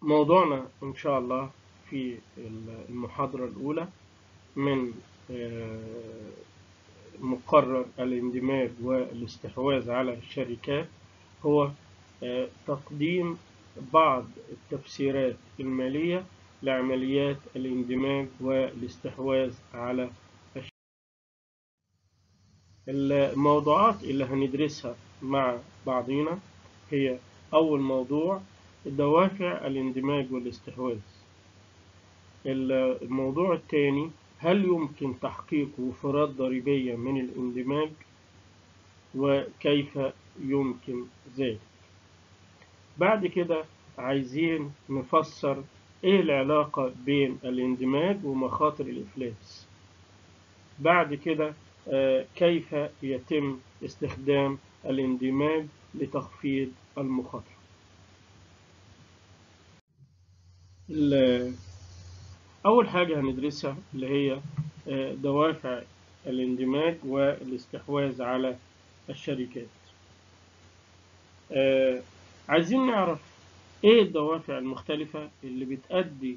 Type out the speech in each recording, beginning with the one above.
موضوعنا إن شاء الله في المحاضرة الأولى من مقرر الاندماج والاستحواذ على الشركات هو تقديم بعض التفسيرات المالية لعمليات الاندماج والاستحواذ على الشركات. الموضوعات اللي هندرسها مع بعضينا هي أول موضوع دوافع الاندماج والاستحواذ الموضوع الثاني هل يمكن تحقيق وفرات ضريبية من الاندماج وكيف يمكن ذلك بعد كده عايزين نفسر ايه العلاقة بين الاندماج ومخاطر الافلاس بعد كده كيف يتم استخدام الاندماج لتخفيض المخاطرة أول حاجة هندرسها اللي هي دوافع الاندماج والاستحواذ على الشركات عايزين نعرف ايه الدوافع المختلفة اللي بتأدي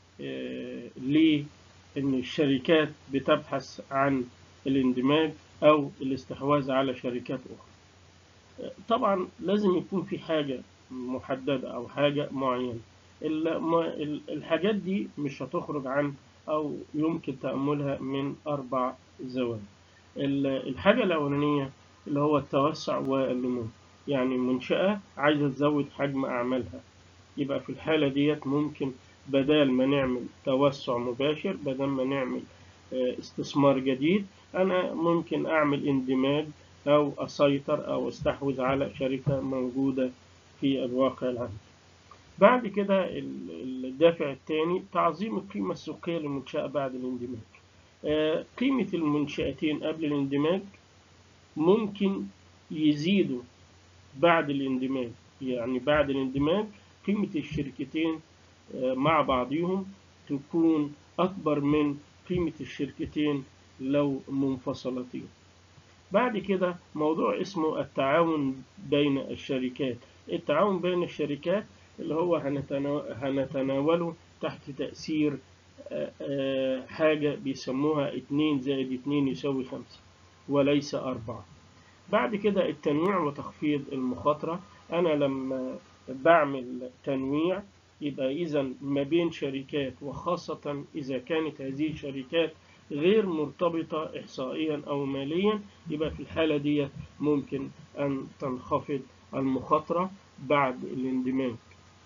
لأن الشركات بتبحث عن الاندماج أو الاستحواذ على شركات أخرى طبعا لازم يكون في حاجة محددة أو حاجة معينة الحاجات دي مش هتخرج عن أو يمكن تأملها من أربع زوايا الحاجة الأولانية اللي هو التوسع والنمو يعني منشأة عايزة تزود حجم أعمالها يبقى في الحالة ديت ممكن بدل ما نعمل توسع مباشر بدل ما نعمل استثمار جديد أنا ممكن أعمل اندماج أو أسيطر أو أستحوذ على شركة موجودة في الواقع العملي بعد كده الدافع الثاني تعظيم القيمة السوقية للمنشأة بعد الاندماج قيمة المنشأتين قبل الاندماج ممكن يزيدوا بعد الاندماج يعني بعد الاندماج قيمة الشركتين مع بعضهم تكون أكبر من قيمة الشركتين لو منفصلتين بعد كده موضوع اسمه التعاون بين الشركات التعاون بين الشركات اللي هو هنتناوله تحت تأثير حاجة بيسموها اتنين زائد اتنين يساوي خمسة وليس أربعة بعد كده التنويع وتخفيض المخاطرة أنا لما بعمل تنويع يبقى إذا ما بين شركات وخاصة إذا كانت هذه الشركات غير مرتبطة إحصائيا أو ماليا يبقى في الحالة دي ممكن أن تنخفض المخاطرة بعد الاندماج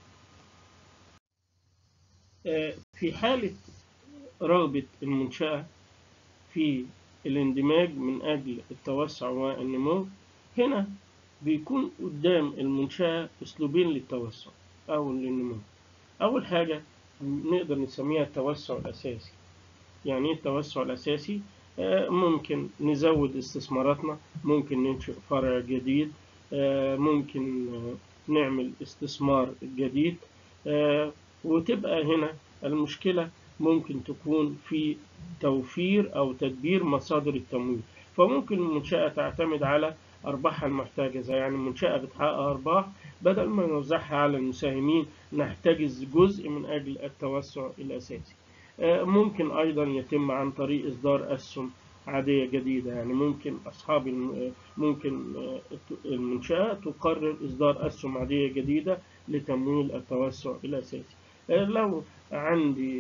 في حالة رغبة المنشأة في الاندماج من أجل التوسع والنمو هنا بيكون قدام المنشأة أسلوبين للتوسع أو للنمو أول حاجة نقدر نسميها التوسع الأساسي يعني إيه التوسع الأساسي؟ ممكن نزود استثماراتنا ممكن ننشئ فرع جديد ممكن نعمل استثمار جديد وتبقى هنا المشكلة ممكن تكون في توفير أو تدبير مصادر التمويل فممكن المنشأة تعتمد على أرباحها المحتجزة يعني المنشأة بتحقق أرباح بدل ما نوزعها على المساهمين نحتجز جزء من أجل التوسع الأساسي ممكن أيضا يتم عن طريق إصدار أسهم عادية جديدة يعني ممكن أصحاب ممكن المنشأة تقرر إصدار أسهم عادية جديدة لتمويل التوسع الأساسي لو عندي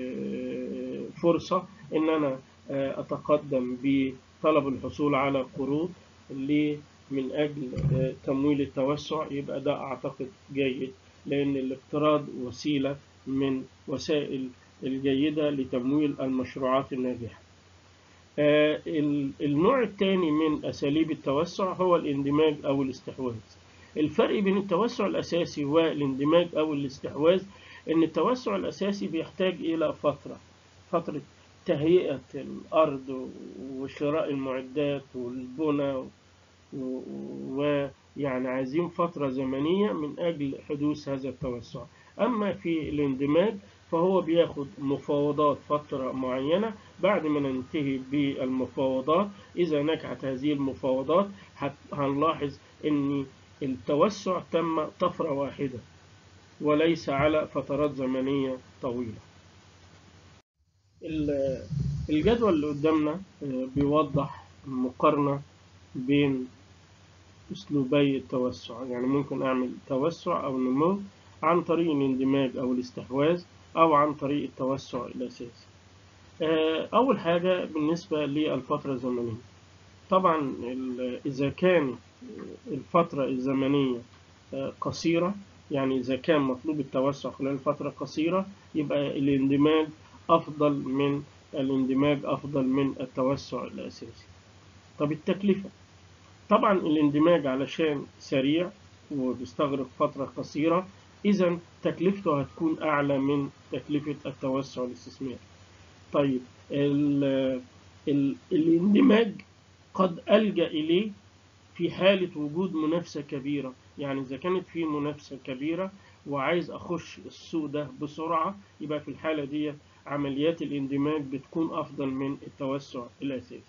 فرصة إن أنا أتقدم بطلب الحصول على قروض من أجل تمويل التوسع يبقى ده أعتقد جيد لأن الاقتراض وسيلة من وسائل الجيدة لتمويل المشروعات الناجحة النوع الثاني من أساليب التوسع هو الاندماج أو الاستحواذ الفرق بين التوسع الأساسي والاندماج أو الاستحواذ إن التوسع الأساسي بيحتاج إلى فترة فترة تهيئة الأرض وشراء المعدات والبنى ويعني عايزين فترة زمنية من أجل حدوث هذا التوسع أما في الاندماج فهو بياخد مفاوضات فترة معينة بعد ما ننتهي بالمفاوضات إذا نجحت هذه المفاوضات هنلاحظ أن التوسع تم طفرة واحدة وليس على فترات زمنية طويلة الجدول اللي قدامنا بيوضح مقارنة بين أسلوبي التوسع يعني ممكن أعمل توسع أو نمو عن طريق الاندماج أو الاستحواذ أو عن طريق التوسع الأساسي أول حاجة بالنسبة للفترة الزمنية طبعا إذا كان الفترة الزمنية قصيرة يعني إذا كان مطلوب التوسع خلال فترة قصيرة يبقى الاندماج أفضل من الاندماج أفضل من التوسع الأساسي طب التكلفة طبعا الاندماج علشان سريع وبيستغرق فترة قصيرة إذا تكلفته هتكون أعلى من تكلفة التوسع الاستثماري طيب ال ال الاندماج قد ألجأ إليه في حالة وجود منافسة كبيرة يعني إذا كانت في منافسة كبيرة وعايز أخش السوق ده بسرعة يبقى في الحالة دي عمليات الاندماج بتكون أفضل من التوسع الأساسي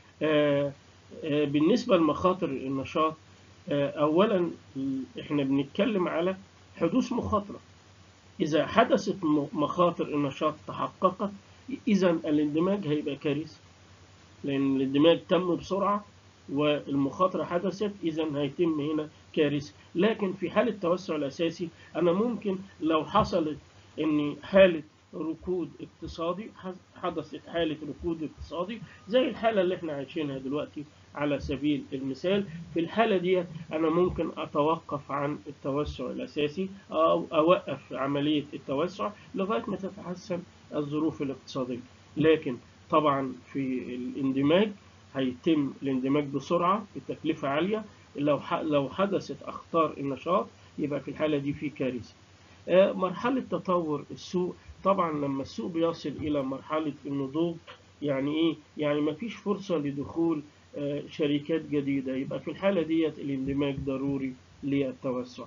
آآ آآ بالنسبة لمخاطر النشاط أولا إحنا بنتكلم على حدوث مخاطرة إذا حدثت مخاطر النشاط تحققت إذا الاندماج هيبقى كارثة لأن الاندماج تم بسرعة والمخاطرة حدثت إذا هيتم هنا كارثة لكن في حالة التوسع الأساسي أنا ممكن لو حصلت إن حالة ركود اقتصادي حدثت حالة ركود اقتصادي زي الحالة اللي احنا عايشينها دلوقتي على سبيل المثال في الحالة دي أنا ممكن أتوقف عن التوسع الأساسي أو أوقف عملية التوسع لغاية ما تتحسن الظروف الاقتصادية لكن طبعا في الاندماج هيتم الاندماج بسرعة بتكلفة عالية لو لو حدثت أخطار النشاط يبقى في الحالة دي في كارثة مرحلة تطور السوق طبعا لما السوق بيصل إلى مرحلة النضوج يعني إيه؟ يعني مفيش فرصة لدخول شركات جديدة يبقى في الحالة ديت الاندماج ضروري للتوسع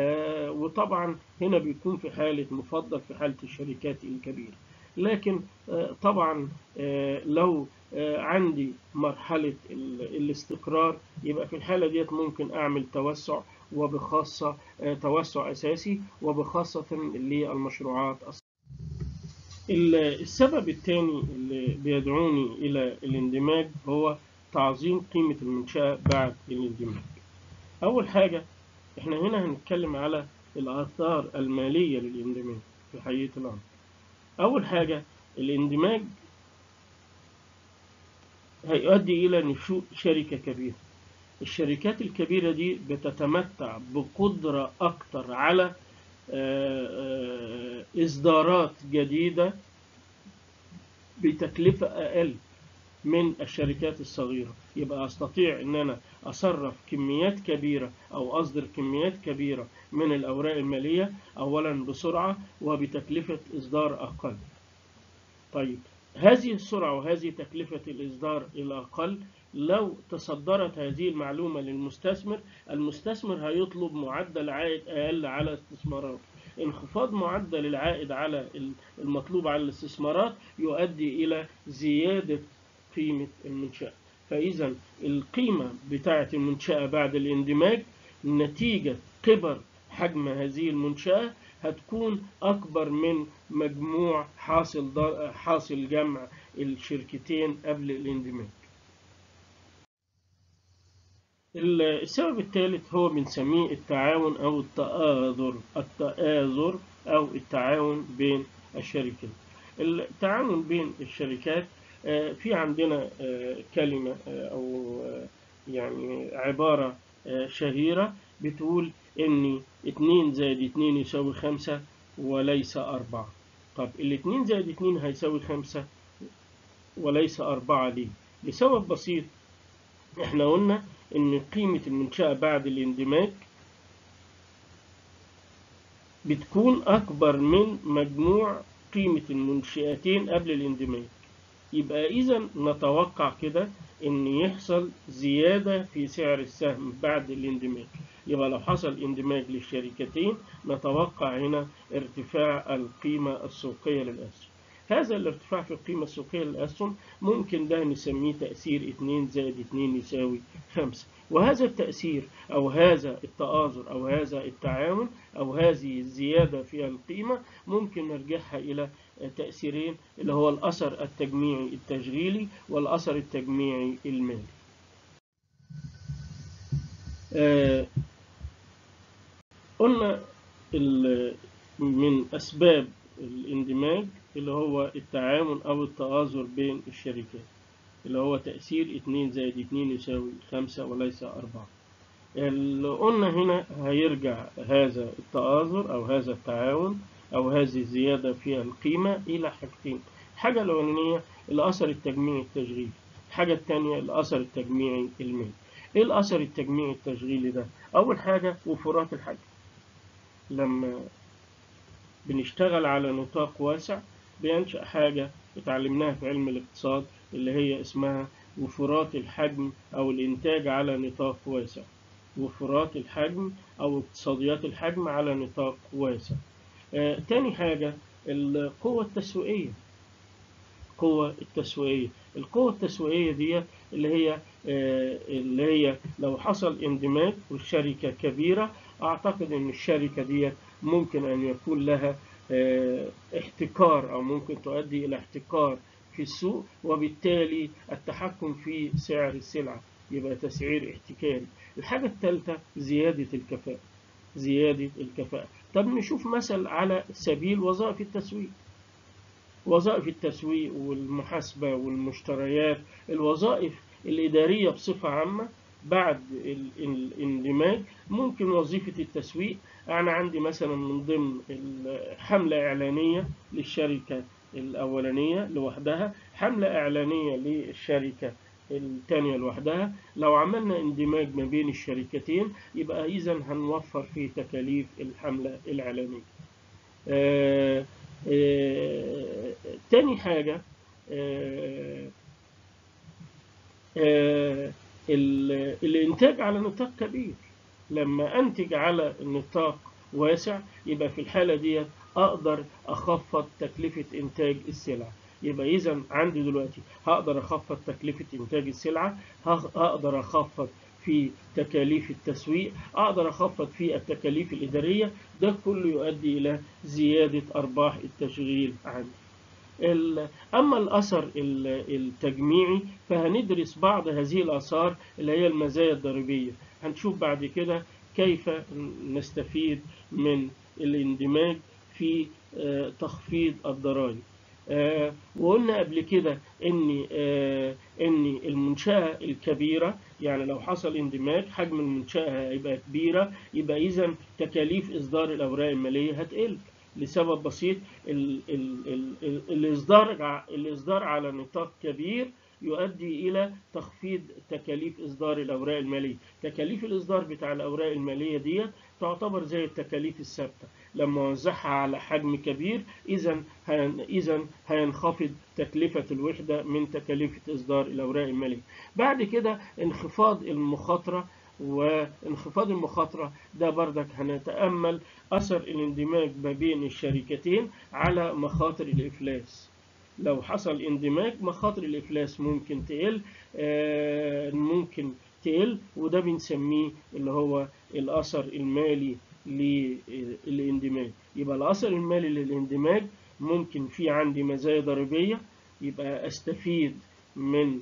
وطبعا هنا بيكون في حالة مفضل في حالة الشركات الكبيرة لكن طبعا لو عندي مرحلة الاستقرار يبقى في الحالة ديت ممكن أعمل توسع وبخاصة توسع أساسي وبخاصة للمشروعات السبب الثاني اللي بيدعوني إلى الاندماج هو تعظيم قيمة المنشأة بعد الاندماج أول حاجة إحنا هنا هنتكلم على الآثار المالية للاندماج في حقيقة الأمر أول حاجة الاندماج هيؤدي إلى نشوء شركة كبيرة الشركات الكبيرة دي بتتمتع بقدرة أكتر على إصدارات جديدة بتكلفة أقل من الشركات الصغيرة يبقى أستطيع أن أنا أصرف كميات كبيرة أو أصدر كميات كبيرة من الأوراق المالية أولا بسرعة وبتكلفة إصدار أقل طيب هذه السرعة وهذه تكلفة الإصدار الأقل لو تصدرت هذه المعلومة للمستثمر المستثمر هيطلب معدل عائد أقل على استثماراته انخفاض معدل العائد على المطلوب على الاستثمارات يؤدي إلى زيادة قيمة المنشأة فإذا القيمة بتاعة المنشأة بعد الاندماج نتيجة كبر حجم هذه المنشأة هتكون أكبر من مجموع حاصل حاصل جمع الشركتين قبل الاندماج. السبب الثالث هو بنسميه التعاون أو التآذر التآذر أو التعاون بين الشركات. التعاون بين الشركات في عندنا كلمة أو يعني عبارة شهيرة بتقول إن اتنين زائد اتنين يساوي خمسة وليس أربعة طب الاتنين زائد اتنين هيساوي خمسة وليس أربعة ليه؟ لسبب بسيط احنا قلنا إن قيمة المنشأة بعد الاندماج بتكون أكبر من مجموع قيمة المنشئتين قبل الاندماج يبقى إذا نتوقع كده إن يحصل زيادة في سعر السهم بعد الاندماج يبقى لو حصل اندماج للشركتين نتوقع هنا ارتفاع القيمة السوقية للأسهم هذا الارتفاع في القيمة السوقية للأسهم ممكن ده نسميه تأثير 2 زائد 2 يساوي 5 وهذا التأثير أو هذا التآزر أو هذا التعاون أو هذه الزيادة في القيمة ممكن نرجعها إلى تأثيرين اللي هو الأثر التجميعي التشغيلي والأثر التجميعي المالي آه قلنا من أسباب الاندماج اللي هو التعاون أو التآزر بين الشركات اللي هو تأثير 2 زائد 2 يساوي 5 وليس 4 اللي قلنا هنا هيرجع هذا التآزر أو هذا التعاون أو هذه الزيادة في القيمة إلى حاجتين الحاجة الأولانية الأثر التجميعي التشغيلي الحاجة الثانية الأثر التجميعي المالي إيه الأثر التجميعي التشغيلي ده؟ أول حاجة وفرات الحجم لما بنشتغل على نطاق واسع بينشأ حاجة اتعلمناها في علم الاقتصاد اللي هي اسمها وفرات الحجم أو الإنتاج على نطاق واسع وفرات الحجم أو اقتصاديات الحجم على نطاق واسع آه تاني حاجة القوة التسويقية القوة التسويقية القوة التسويقية دي اللي هي آه اللي هي لو حصل اندماج والشركة كبيرة أعتقد إن الشركة دي ممكن أن يكون لها اه احتكار أو ممكن تؤدي إلى احتكار في السوق وبالتالي التحكم في سعر السلعة يبقى تسعير احتكاري الحاجة الثالثة زيادة الكفاءة زيادة الكفاءة طب نشوف مثل على سبيل وظائف التسويق وظائف التسويق والمحاسبة والمشتريات الوظائف الإدارية بصفة عامة بعد الاندماج ممكن وظيفة التسويق أنا عندي مثلا من ضمن حملة إعلانية للشركة الأولانية لوحدها حملة إعلانية للشركة الثانية لوحدها لو عملنا اندماج ما بين الشركتين يبقى إذا هنوفر في تكاليف الحملة الإعلانية آه آه تاني حاجة آه آه الإنتاج على نطاق كبير لما أنتج على نطاق واسع يبقى في الحالة دي أقدر أخفض تكلفة إنتاج السلعة يبقى إذا عندي دلوقتي هقدر أخفض تكلفة إنتاج السلعة هقدر أخفض في تكاليف التسويق أقدر أخفض في التكاليف الإدارية ده كله يؤدي إلى زيادة أرباح التشغيل عندي أما الأثر التجميعي فهندرس بعض هذه الآثار اللي هي المزايا الضريبية هنشوف بعد كده كيف نستفيد من الاندماج في تخفيض الضرائب وقلنا قبل كده ان ان المنشاه الكبيره يعني لو حصل اندماج حجم المنشاه هيبقى كبيره يبقى اذا تكاليف اصدار الاوراق الماليه هتقل لسبب بسيط ال ال ال الإصدار الإصدار على نطاق كبير يؤدي إلى تخفيض تكاليف إصدار الأوراق المالية تكاليف الإصدار بتاع الأوراق المالية دي تعتبر زي التكاليف الثابتة لما وزعها على حجم كبير إذا إذا هينخفض تكلفة الوحدة من تكاليف إصدار الأوراق المالية بعد كده انخفاض المخاطرة وانخفاض المخاطرة ده بردك هنتأمل أثر الاندماج ما بين الشركتين على مخاطر الإفلاس لو حصل اندماج مخاطر الإفلاس ممكن تقل آه ممكن تقل وده بنسميه اللي هو الأثر المالي للاندماج يبقى الأثر المالي للاندماج ممكن في عندي مزايا ضريبية يبقى أستفيد من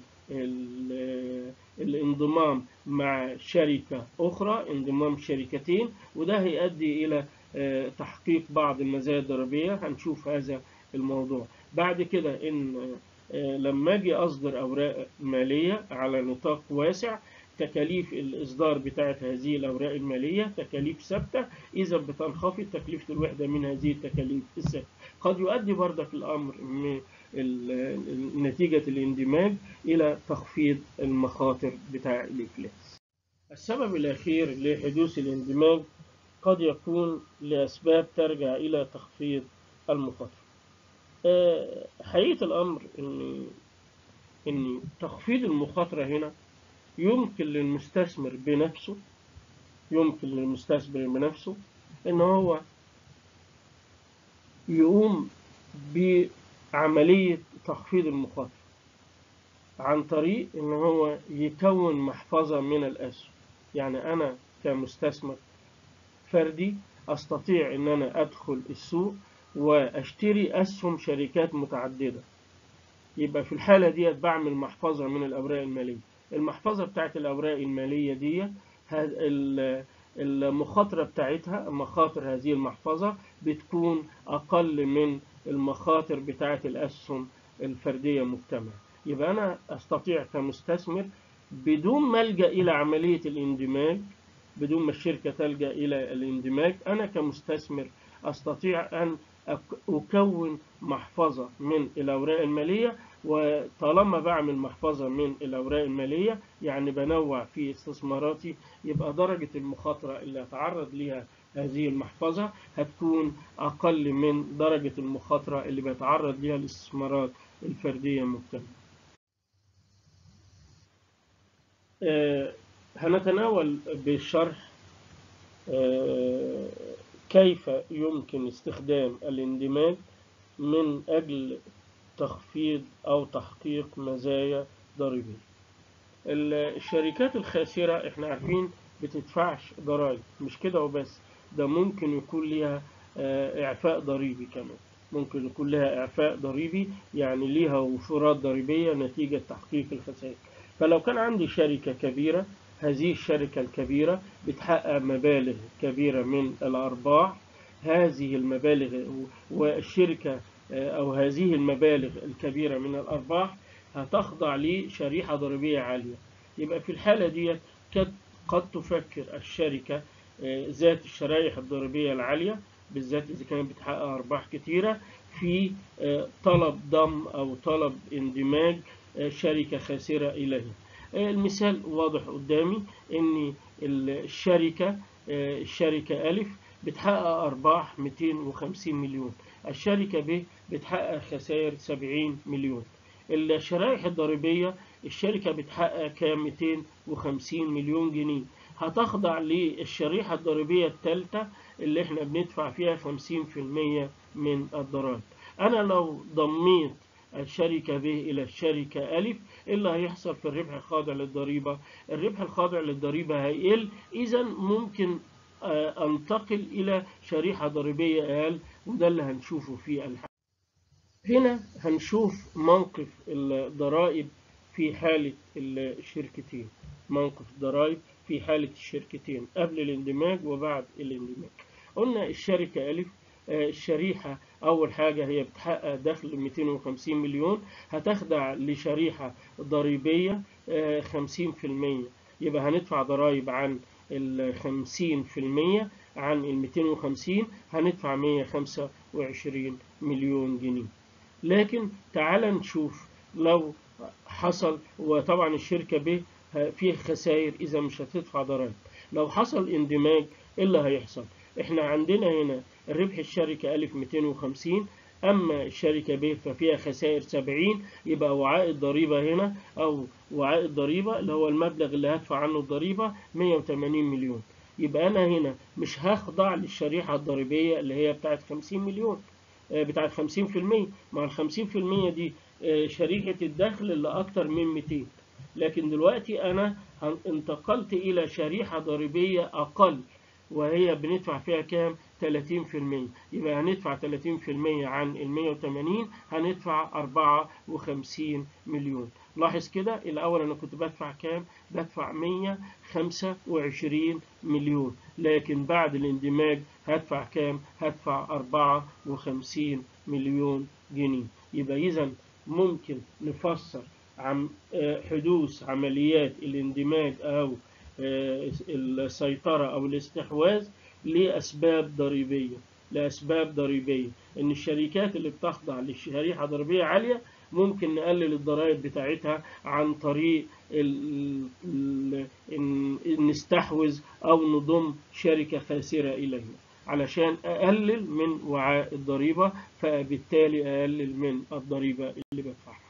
الانضمام مع شركة أخرى انضمام شركتين وده هيؤدي إلى تحقيق بعض المزايا الضريبية هنشوف هذا الموضوع بعد كده إن لما أجي أصدر أوراق مالية على نطاق واسع تكاليف الإصدار بتاعة هذه الأوراق المالية تكاليف ثابتة إذا بتنخفض تكلفة الوحدة من هذه التكاليف الثابتة قد يؤدي بردك الأمر من نتيجة الاندماج إلى تخفيض المخاطر بتاع الإفلاس السبب الأخير لحدوث الاندماج قد يكون لأسباب ترجع إلى تخفيض المخاطر حقيقة الأمر إن إن تخفيض المخاطرة هنا يمكن للمستثمر بنفسه يمكن للمستثمر بنفسه إن هو يقوم بعملية تخفيض المخاطر عن طريق إن هو يكون محفظة من الأسهم يعني أنا كمستثمر فردي أستطيع أن أنا أدخل السوق وأشتري أسهم شركات متعددة يبقى في الحالة دي بعمل محفظة من الأوراق المالية المحفظة بتاعت الأوراق المالية دي المخاطرة بتاعتها مخاطر هذه المحفظة بتكون أقل من المخاطر بتاعت الأسهم الفردية المجتمع يبقى أنا أستطيع كمستثمر بدون ما ألجأ إلى عملية الاندماج بدون ما الشركة تلجأ إلى الاندماج أنا كمستثمر أستطيع أن أكون محفظة من الأوراق المالية وطالما بعمل محفظة من الأوراق المالية يعني بنوع في استثماراتي يبقى درجة المخاطرة اللي أتعرض لها هذه المحفظة هتكون أقل من درجة المخاطرة اللي بيتعرض لها الاستثمارات الفردية المجتمعة. آه هنتناول بالشرح آه كيف يمكن استخدام الاندماج من أجل تخفيض أو تحقيق مزايا ضريبية الشركات الخاسرة احنا عارفين بتدفعش ضرائب مش كده وبس ده ممكن يكون ليها إعفاء ضريبي كمان ممكن يكون لها إعفاء ضريبي يعني ليها وفورات ضريبية نتيجة تحقيق الخسائر فلو كان عندي شركة كبيرة هذه الشركة الكبيرة بتحقق مبالغ كبيرة من الأرباح هذه المبالغ والشركة أو هذه المبالغ الكبيرة من الأرباح هتخضع لشريحة ضريبية عالية يبقى في الحالة دي قد تفكر الشركة ذات الشرائح الضريبية العالية بالذات إذا كانت بتحقق أرباح كتيرة في طلب ضم أو طلب اندماج شركة خاسرة إليها المثال واضح قدامي ان الشركة الشركة ألف بتحقق أرباح 250 مليون الشركة ب بتحقق خسائر 70 مليون الشرائح الضريبية الشركة بتحقق كام 250 مليون جنيه هتخضع للشريحة الضريبية الثالثة اللي احنا بندفع فيها 50% من الضرائب أنا لو ضميت الشركة ب إلى الشركة ألف إيه اللي هيحصل في الربح الخاضع للضريبة الربح الخاضع للضريبة هيقل إذا ممكن أنتقل إلى شريحة ضريبية أقل وده اللي هنشوفه في الحالة هنا هنشوف موقف الضرائب في حالة الشركتين موقف الضرائب في حالة الشركتين قبل الاندماج وبعد الاندماج قلنا الشركة ألف الشريحة أول حاجة هي بتحقق دخل 250 مليون هتخضع لشريحة ضريبية 50% يبقى هندفع ضرائب عن ال 50% عن ال 250 هندفع 125 مليون جنيه لكن تعال نشوف لو حصل وطبعا الشركة ب فيه خسائر إذا مش هتدفع ضرائب لو حصل اندماج إيه اللي هيحصل احنا عندنا هنا الربح الشركة ألف 250 أما الشركة ب ففيها خسائر 70 يبقى وعاء الضريبة هنا أو وعاء الضريبة اللي هو المبلغ اللي هدفع عنه الضريبة 180 مليون يبقى أنا هنا مش هخضع للشريحة الضريبية اللي هي بتاعت 50 مليون بتاعت 50% مع ال 50% دي شريحة الدخل اللي أكتر من 200 لكن دلوقتي أنا انتقلت إلى شريحة ضريبية أقل وهي بندفع فيها كام 30% يبقى هندفع 30% عن ال 180 هندفع 54 مليون لاحظ كده الأول أنا كنت بدفع كام بدفع 125 مليون لكن بعد الاندماج هدفع كام هدفع 54 مليون جنيه يبقى إذا ممكن نفسر عن حدوث عمليات الاندماج أو السيطرة أو الاستحواذ لأسباب ضريبية لأسباب ضريبية إن الشركات اللي بتخضع لشريحة ضريبية عالية ممكن نقلل الضرائب بتاعتها عن طريق إن نستحوذ أو نضم شركة خاسرة إلينا علشان أقلل من وعاء الضريبة فبالتالي أقلل من الضريبة اللي بدفعها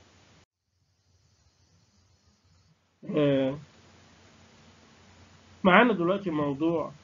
معانا دلوقتي موضوع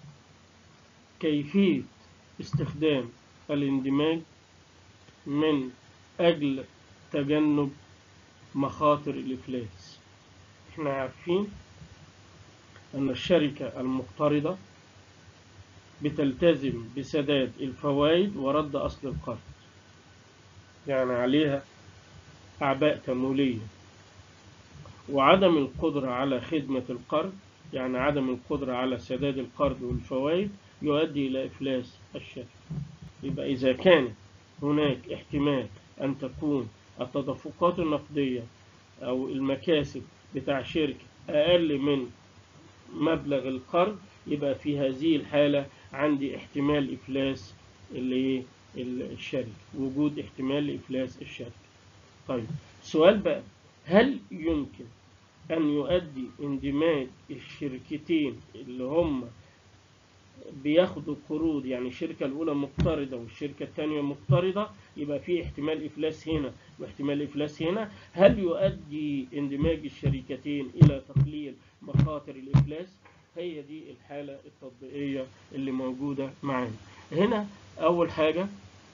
كيفية استخدام الاندماج من أجل تجنب مخاطر الإفلاس احنا عارفين أن الشركة المقترضة بتلتزم بسداد الفوائد ورد أصل القرض يعني عليها أعباء تمويلية وعدم القدرة على خدمة القرض يعني عدم القدرة على سداد القرض والفوائد يؤدي إلى إفلاس الشركة يبقى إذا كان هناك احتمال أن تكون التدفقات النقدية أو المكاسب بتاع شركة أقل من مبلغ القرض يبقى في هذه الحالة عندي احتمال إفلاس اللي الشركة وجود احتمال لإفلاس الشركة طيب سؤال بقى هل يمكن أن يؤدي اندماج الشركتين اللي هم بياخدوا قروض يعني الشركة الأولى مقترضة والشركة الثانية مقترضة يبقى في احتمال إفلاس هنا واحتمال إفلاس هنا هل يؤدي اندماج الشركتين إلى تقليل مخاطر الإفلاس هي دي الحالة التطبيقية اللي موجودة معانا هنا أول حاجة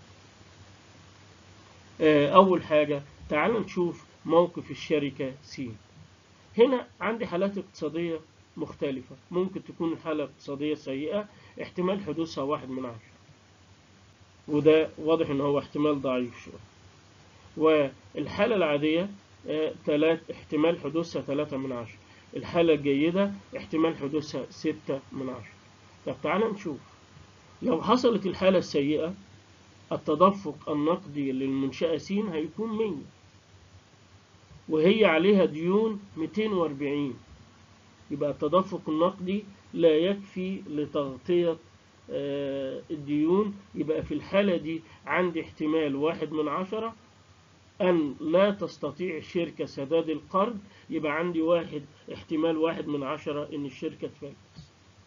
أول حاجة تعال نشوف موقف الشركة س هنا عندي حالات اقتصادية مختلفة ممكن تكون الحالة اقتصادية سيئة احتمال حدوثها واحد من عشرة وده واضح ان هو احتمال ضعيف شوية والحالة العادية اه تلات احتمال حدوثها ثلاثة من عشرة الحالة الجيدة احتمال حدوثها ستة من عشرة طب تعالى نشوف لو حصلت الحالة السيئة التدفق النقدي للمنشأة س هيكون 100 وهي عليها ديون 240 يبقى التدفق النقدي لا يكفي لتغطية الديون يبقى في الحالة دي عندي احتمال واحد من عشرة أن لا تستطيع الشركة سداد القرض يبقى عندي واحد احتمال واحد من عشرة إن الشركة تفلس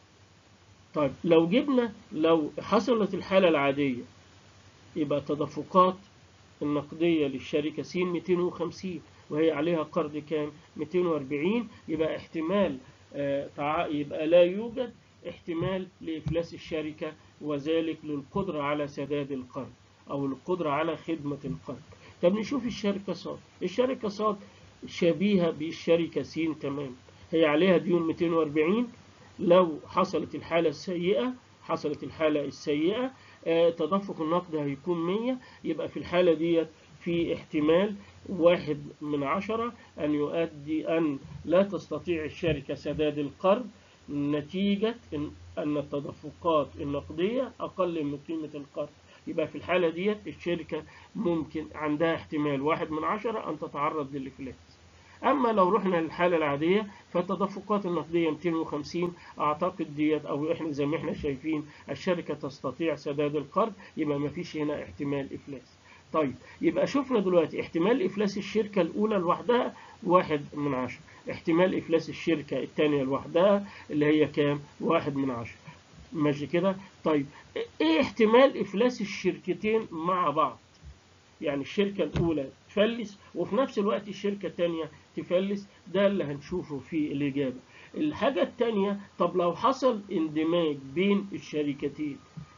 طيب لو جبنا لو حصلت الحالة العادية يبقى التدفقات النقدية للشركة س 250 وهي عليها قرض كام 240 يبقى احتمال آه يبقى لا يوجد احتمال لإفلاس الشركة وذلك للقدرة على سداد القرض أو القدرة على خدمة القرض طب نشوف الشركة صاد الشركة صاد شبيهة بالشركة س تمام هي عليها ديون 240 لو حصلت الحالة السيئة حصلت الحالة السيئة آه تدفق النقد هيكون 100 يبقى في الحالة ديت في احتمال واحد من عشرة أن يؤدي أن لا تستطيع الشركة سداد القرض نتيجة أن التدفقات النقدية أقل من قيمة القرض يبقى في الحالة ديت الشركة ممكن عندها احتمال واحد من عشرة أن تتعرض للإفلاس أما لو رحنا للحالة العادية فالتدفقات النقدية 250 أعتقد ديت أو إحنا زي ما إحنا شايفين الشركة تستطيع سداد القرض يبقى ما فيش هنا احتمال إفلاس طيب يبقى شفنا دلوقتي احتمال إفلاس الشركة الأولى لوحدها واحد من عشرة احتمال إفلاس الشركة الثانية لوحدها اللي هي كام واحد من عشرة ماشي كده طيب ايه احتمال إفلاس الشركتين مع بعض يعني الشركة الأولى تفلس وفي نفس الوقت الشركة الثانية تفلس ده اللي هنشوفه في الإجابة الحاجة الثانية طب لو حصل اندماج بين الشركتين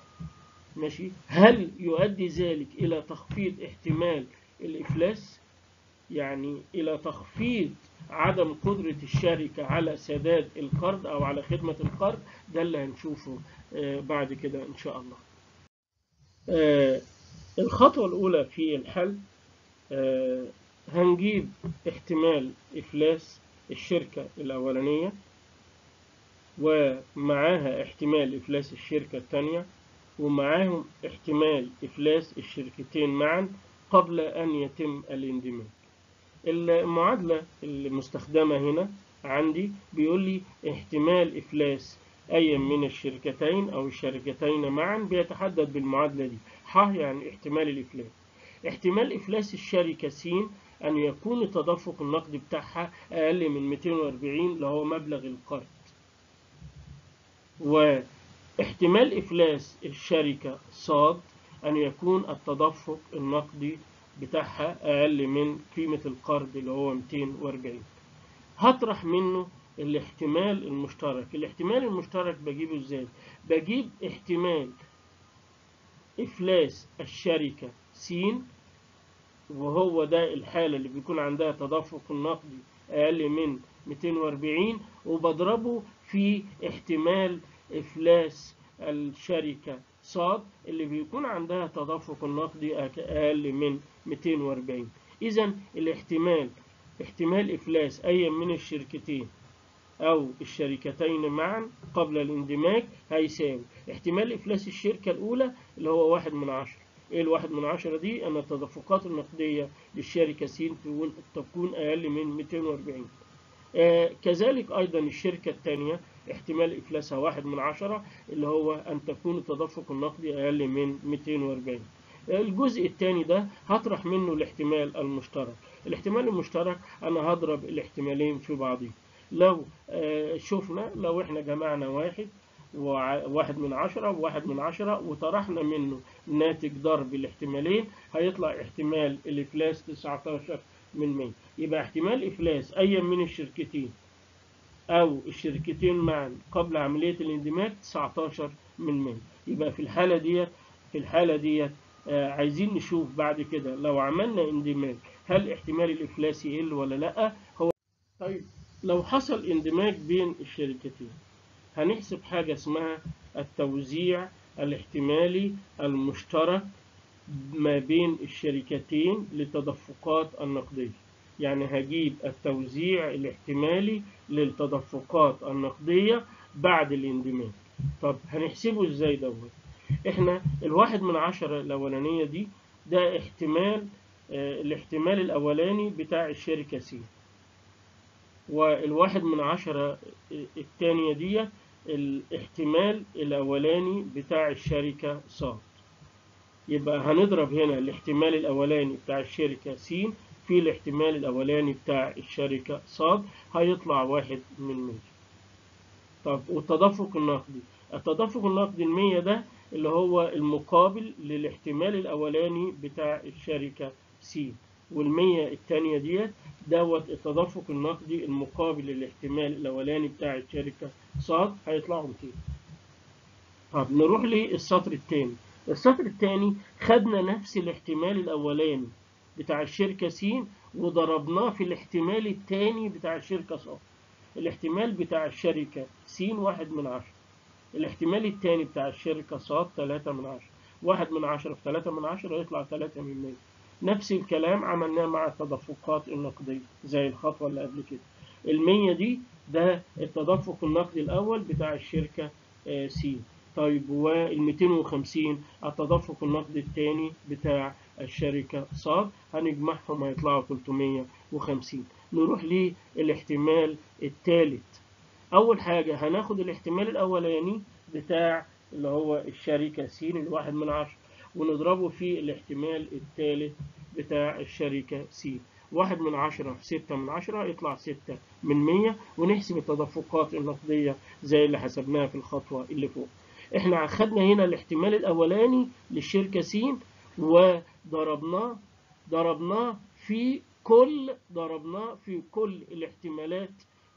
ماشي هل يؤدي ذلك إلى تخفيض احتمال الإفلاس يعني إلى تخفيض عدم قدرة الشركة على سداد القرض أو على خدمة القرض ده اللي هنشوفه بعد كده إن شاء الله الخطوة الأولى في الحل هنجيب احتمال إفلاس الشركة الأولانية ومعاها احتمال إفلاس الشركة الثانية ومعاهم احتمال إفلاس الشركتين معا قبل أن يتم الاندماج المعادلة المستخدمة هنا عندي بيقول لي احتمال إفلاس أي من الشركتين أو الشركتين معا بيتحدد بالمعادلة دي ح يعني احتمال الإفلاس احتمال إفلاس الشركة س أن يكون التدفق النقدي بتاعها أقل من 240 اللي هو مبلغ القرض واحتمال إفلاس الشركة ص أن يكون التدفق النقدي بتاعها أقل من قيمة القرض اللي هو 240 هطرح منه الاحتمال المشترك الاحتمال المشترك بجيبه ازاي بجيب احتمال إفلاس الشركة س وهو ده الحالة اللي بيكون عندها تدفق النقدي أقل من 240 وبضربه في احتمال إفلاس الشركة صاد اللي بيكون عندها تدفق النقدي أقل من 240 إذا الاحتمال احتمال إفلاس أي من الشركتين أو الشركتين معا قبل الاندماج هيساوي احتمال إفلاس الشركة الأولى اللي هو واحد من عشرة إيه الواحد من عشرة دي أن التدفقات النقدية للشركة س تكون أقل من 240 آه كذلك أيضا الشركة الثانية احتمال إفلاسها واحد من عشرة اللي هو أن تكون التدفق النقدي أقل من 240 الجزء الثاني ده هطرح منه الاحتمال المشترك الاحتمال المشترك أنا هضرب الاحتمالين في بعضهم لو آه شفنا لو احنا جمعنا واحد وواحد من عشرة وواحد من عشرة وطرحنا منه ناتج ضرب الاحتمالين هيطلع احتمال الإفلاس 19 من 100 يبقى احتمال إفلاس أي من الشركتين أو الشركتين معا قبل عملية الاندماج 19 من 100 يبقى في الحالة ديت في الحالة ديت آه عايزين نشوف بعد كده لو عملنا اندماج هل احتمال الإفلاس يقل ولا لأ هو طيب لو حصل اندماج بين الشركتين هنحسب حاجة اسمها التوزيع الاحتمالي المشترك ما بين الشركتين للتدفقات النقدية يعني هجيب التوزيع الاحتمالي للتدفقات النقدية بعد الاندماج طب هنحسبه ازاي دوت احنا الواحد من عشرة الاولانية دي ده احتمال اه الاحتمال الاولاني بتاع الشركة سي والواحد من عشرة التانية دي الاحتمال الأولاني بتاع الشركة صاد يبقى هنضرب هنا الاحتمال الأولاني بتاع الشركة س في الاحتمال الأولاني بتاع الشركة صاد هيطلع واحد من مية طب والتدفق النقدي التدفق النقدي المية ده اللي هو المقابل للاحتمال الأولاني بتاع الشركة س والمية التانية ديت دوت التدفق النقدي المقابل للاحتمال الأولاني بتاع الشركة صاد هيطلعوا 200 طب نروح للسطر التاني السطر التاني خدنا نفس الاحتمال الأولاني بتاع الشركة س وضربناه في الاحتمال التاني بتاع الشركة صاد الاحتمال بتاع الشركة س واحد من عشرة الاحتمال التاني بتاع الشركة صاد تلاتة من عشرة واحد من عشرة في تلاتة من عشرة يطلع تلاتة من مية نفس الكلام عملناه مع التدفقات النقدية زي الخطوة اللي قبل كده المية دي ده التدفق النقدي الأول بتاع الشركة س طيب وال 250 التدفق النقدي الثاني بتاع الشركة ص هنجمعهم هيطلعوا 350 نروح للاحتمال الثالث أول حاجة هناخد الاحتمال الأولاني بتاع اللي هو الشركة س الواحد من عشرة ونضربه في الاحتمال الثالث بتاع الشركة س واحد من عشرة في ستة من عشرة يطلع ستة من مية ونحسب التدفقات النقدية زي اللي حسبناها في الخطوة اللي فوق احنا أخدنا هنا الاحتمال الأولاني للشركة س وضربناه ضربناه في كل ضربناه في كل الاحتمالات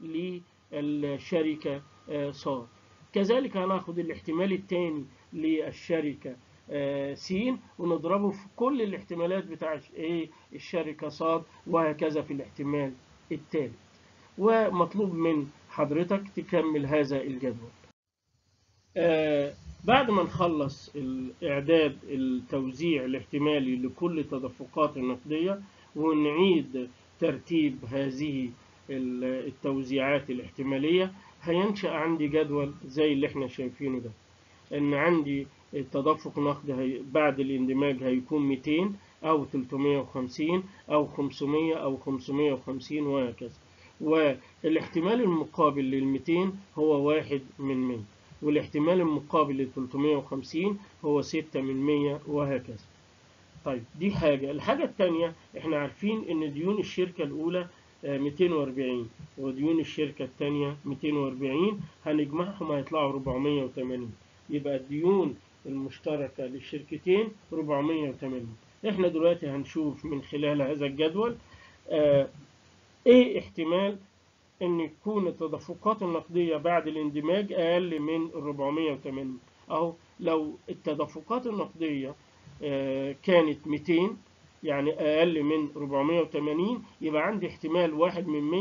للشركة ص كذلك هناخد الاحتمال الثاني للشركة س ونضربه في كل الاحتمالات بتاع ايه الشركة ص وهكذا في الاحتمال الثالث ومطلوب من حضرتك تكمل هذا الجدول آه بعد ما نخلص الإعداد التوزيع الاحتمالي لكل التدفقات النقدية ونعيد ترتيب هذه التوزيعات الاحتمالية هينشأ عندي جدول زي اللي احنا شايفينه ده ان عندي التدفق نقدي هي بعد الاندماج هيكون 200 او 350 او 500 او 550 وهكذا والاحتمال المقابل لل 200 هو واحد من 100 والاحتمال المقابل لل 350 هو 6 من 100 وهكذا طيب دي حاجة الحاجة الثانية احنا عارفين ان ديون الشركة الاولى 240 وديون الشركة الثانية 240 هنجمعهم هيطلعوا 480 يبقى الديون المشتركة للشركتين 480 احنا دلوقتي هنشوف من خلال هذا الجدول اه ايه احتمال ان يكون التدفقات النقدية بعد الاندماج اقل من 480 اهو لو التدفقات النقدية اه كانت 200 يعني اقل من 480 يبقى عندي احتمال واحد من 100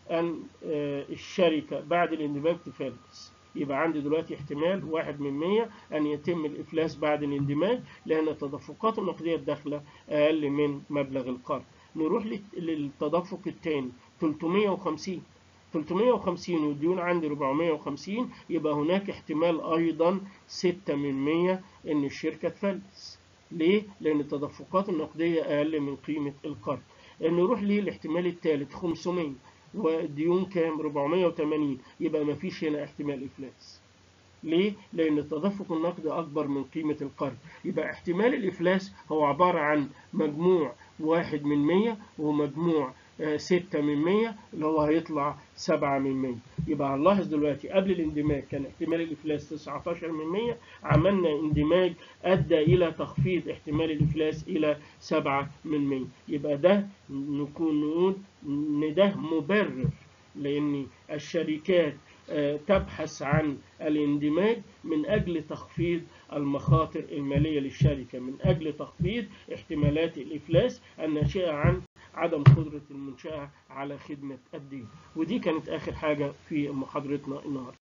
أن الشركة بعد الاندماج تفلس يبقى عندي دلوقتي احتمال واحد من مية أن يتم الإفلاس بعد الاندماج لأن التدفقات النقدية الداخلة أقل من مبلغ القرض نروح للتدفق الثاني 350 350 والديون عندي 450 يبقى هناك احتمال أيضا 6 من 100 إن الشركة تفلس ليه؟ لأن التدفقات النقدية أقل من قيمة القرض نروح للاحتمال الثالث 500 والديون كام 480 يبقى ما فيش هنا احتمال إفلاس ليه؟ لأن التدفق النقدي أكبر من قيمة القرض يبقى احتمال الإفلاس هو عبارة عن مجموع واحد من مية ومجموع ستة من مية اللي هو هيطلع سبعة من مية يبقى هنلاحظ دلوقتي قبل الاندماج كان احتمال الإفلاس 19 من مية عملنا اندماج أدى إلى تخفيض احتمال الإفلاس إلى سبعة من مية يبقى ده نكون نقول إن ده مبرر لأن الشركات تبحث عن الاندماج من أجل تخفيض المخاطر المالية للشركة من أجل تخفيض احتمالات الإفلاس الناشئة عن عدم قدرة المنشأة على خدمة الدين ودي كانت آخر حاجة في محاضرتنا النهاردة